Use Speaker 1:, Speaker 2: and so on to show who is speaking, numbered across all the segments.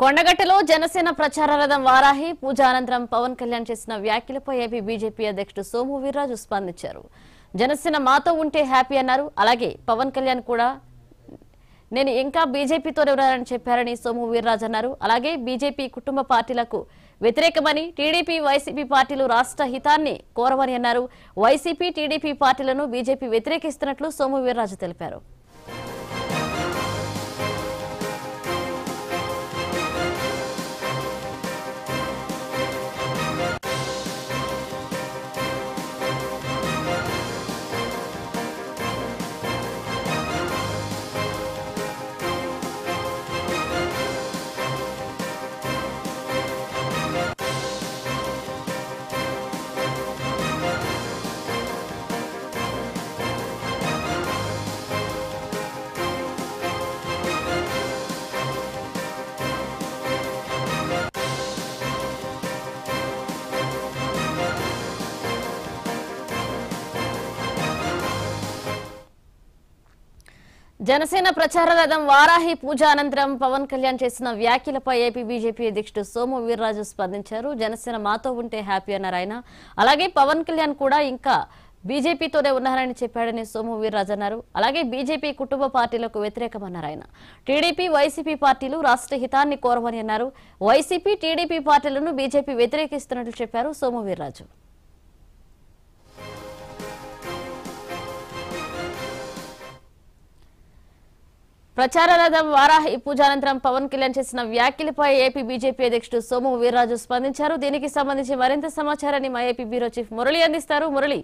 Speaker 1: కొండగట్టులో జనసేన ప్రచార రథం వారాహి పూజ అనంతరం పవన్ కళ్యాణ్ చేసిన వ్యాఖ్యలపై ఏపీ బీజేపీ అధ్యక్షుడు సోము వీర్రాజు స్పందించారు జనసేన మాతో ఉంటే హ్యాపీ అన్నారు అలాగే పవన్ కళ్యాణ్ కూడా నేను ఇంకా బీజేపీతోనే ఉన్నానని చెప్పారని సోము వీర్రాజు అన్నారు అలాగే బీజేపీ కుటుంబ పార్టీలకు వ్యతిరేకమని టీడీపీ వైసీపీ పార్టీలు రాష్ట్ర హితాన్ని కోరవని అన్నారు వైసీపీ టీడీపీ పార్టీలను బీజేపీ వ్యతిరేకిస్తున్నట్లు సోము వీర్రాజు తెలిపారు జనసేన ప్రచార రథం వారాహి పూజ అనంతరం పవన్ కళ్యాణ్ చేసిన వ్యాఖ్యలపై ఏపీ బీజేపీ అధ్యక్షుడు సోము వీర్రాజు స్పందించారు జనసేన మాతో ఉంటే హ్యాపీ అన్నారు ఆయన అలాగే పవన్ కళ్యాణ్ కూడా ఇంకా బీజేపీతోనే ఉన్నారని చెప్పాడని సోము వీర్రాజు అన్నారు అలాగే బీజేపీ కుటుంబ పార్టీలకు వ్యతిరేకమన్నారు ఆయన టీడీపీ వైసీపీ పార్టీలు రాష్ట్ర హితాన్ని కోరమని అన్నారు వైసీపీ టీడీపీ పార్టీలను బీజేపీ వ్యతిరేకిస్తున్నట్లు చెప్పారు సోము వీర్రాజు ప్రచార రథం వారాహి పూజ అనంతరం పవన్ కళ్యాణ్ చేసిన వ్యాఖ్యలపై ఏపీ బీజేపీ అధ్యక్షుడు సోము వీర్రాజు స్పందించారు దీనికి సంబంధించి మరింత సమాచారాన్ని మా ఏపీ బ్యూరో చీఫ్ మురళి అందిస్తారు మురళి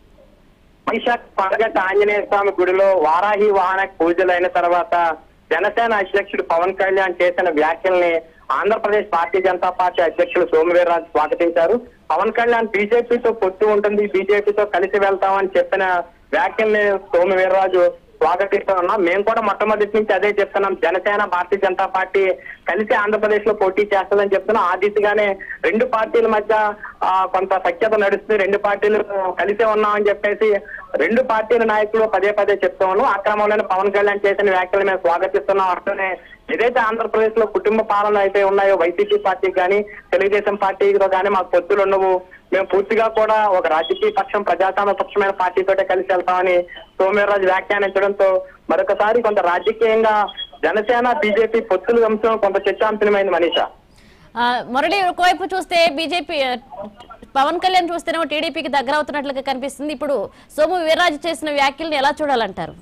Speaker 2: వైశాఖ పండగ ఆంజనేయ స్వామి గుడిలో వారాహి వాహన పూజలు అయిన తర్వాత జనసేన అధ్యక్షుడు పవన్ కళ్యాణ్ చేసిన వ్యాఖ్యల్ని ఆంధ్రప్రదేశ్ భారతీయ జనతా పార్టీ అధ్యక్షుడు సోమవీర్రాజు స్వాగతించారు పవన్ కళ్యాణ్ బీజేపీతో పొత్తు ఉంటుంది బీజేపీతో కలిసి వెళ్తామని చెప్పిన వ్యాఖ్యల్ని సోమవీర్రాజు స్వాగతిస్తూ ఉన్నాం మేము కూడా మొట్టమొదటి నుంచి అదే చెప్తున్నాం జనసేన భారతీయ జనతా పార్టీ కలిసి ఆంధ్రప్రదేశ్ లో పోటీ చేస్తుందని చెప్తున్నాం ఆ దిశగానే రెండు పార్టీల మధ్య ఆ, కొంత సఖ్యత నడుస్తుంది రెండు పార్టీలు కలిసే ఉన్నామని చెప్పేసి రెండు పార్టీల నాయకులు పదే పదే చెప్తూ ఉన్నాం ఆ క్రమంలోనే పవన్ కళ్యాణ్ చేసిన వ్యాఖ్యలు మేము స్వాగతిస్తున్నాం అట్లనే ఏదైతే ఆంధ్రప్రదేశ్ లో కుటుంబ పాలన అయితే ఉన్నాయో వైసీపీ పార్టీకి కానీ తెలుగుదేశం పార్టీతో కానీ మాకు పొత్తులు ఉండవు మేము పూర్తిగా కూడా ఒక రాజకీయ పక్షం ప్రజాస్వామ్య పక్షమైన పార్టీతోటే కలిసి వెళ్తామని సోమవీర్రాజు వ్యాఖ్యానించడంతో మరొకసారి కొంత రాజకీయంగా జనసేన బీజేపీ పొత్తుల అంశం కొంత చర్చాంశమైంది మనీషా
Speaker 1: ఆ, మురళి ఒకవైపు చూస్తే బీజేపీ ఆ, పవన్ కళ్యాణ్ చూస్తేనేమో టీడీపీకి దగ్గర అవుతున్నట్లుగా కనిపిస్తుంది ఇప్పుడు సోము వీర్రాజు చేసిన వ్యాఖ్యల్ని ఎలా చూడాలంటారు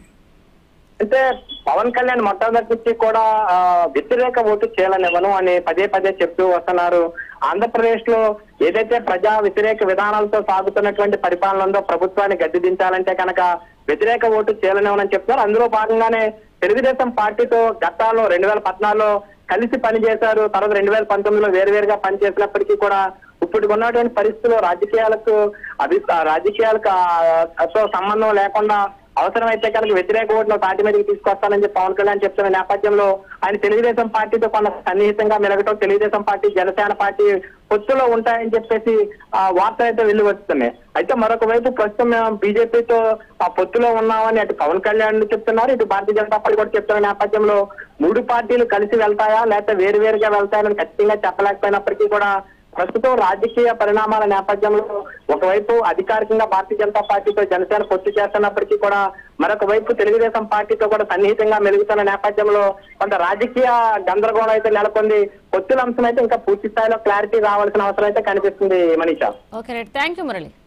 Speaker 2: అంటే పవన్ కళ్యాణ్ మొట్టమొదటి నుంచి కూడా ఆ, వ్యతిరేక ఓటు చేయాలనివ్వను అని పదే పదే చెప్తూ వస్తున్నారు ఆంధ్రప్రదేశ్ లో ఏదైతే ప్రజా వ్యతిరేక విధానాలతో సాగుతున్నటువంటి పరిపాలన ఉందో ప్రభుత్వాన్ని గద్దె దించాలంటే కనుక వ్యతిరేక ఓటు చేయాలనివ్వనని చెప్తున్నారు అందులో భాగంగానే తెలుగుదేశం పార్టీతో గతాల్లో రెండు వేల పద్నాలుగులో కలిసి పనిచేశారు తర్వాత రెండు వేల పంతొమ్మిదిలో వేరువేరుగా పనిచేసినప్పటికీ కూడా ఇప్పుడు ఉన్నటువంటి పరిస్థితుల్లో రాజకీయాలకు అభి రాజకీయాలకు ఆ, తో సంబంధం లేకుండా అవసరమైతే కనుక వ్యతిరేక ఓట్లు పార్టీ మీదకి తీసుకొస్తానని చెప్పి పవన్ కళ్యాణ్ చెప్తున్న నేపథ్యంలో ఆయన తెలుగుదేశం పార్టీతో కొంత సన్నిహితంగా మెలగటం తెలుగుదేశం పార్టీ జనసేన పార్టీ పొత్తులో ఉంటాయని చెప్పేసి ఆ వార్తలు అయితే వెళ్లి వస్తున్నాయి అయితే మరొక వైపు ప్రస్తుతం మేము బీజేపీతో ఆ పొత్తులో ఉన్నామని అటు పవన్ కళ్యాణ్ చెప్తున్నారు ఇటు భారతీయ జనతా పార్టీ కూడా చెప్తున్న నేపథ్యంలో మూడు పార్టీలు కలిసి వెళ్తాయా లేకపోతే వేరు వేరుగా వెళ్తాయని ఖచ్చితంగా చెప్పలేకపోయినప్పటికీ కూడా ప్రస్తుతం రాజకీయ పరిణామాల నేపథ్యంలో ఒకవైపు అధికారికంగా భారతీయ జనతా పార్టీతో జనసేన పొత్తు చేస్తున్నప్పటికీ కూడా మరొక వైపు తెలుగుదేశం పార్టీతో కూడా సన్నిహితంగా మెలుగుతున్న నేపథ్యంలో కొంత రాజకీయ గందరగోళం అయితే నెలకొంది పొత్తుల అంశం అయితే ఇంకా పూర్తి స్థాయిలో క్లారిటీ రావాల్సిన అవసరం అయితే కనిపిస్తుంది Manisha
Speaker 1: okay right thank you Murali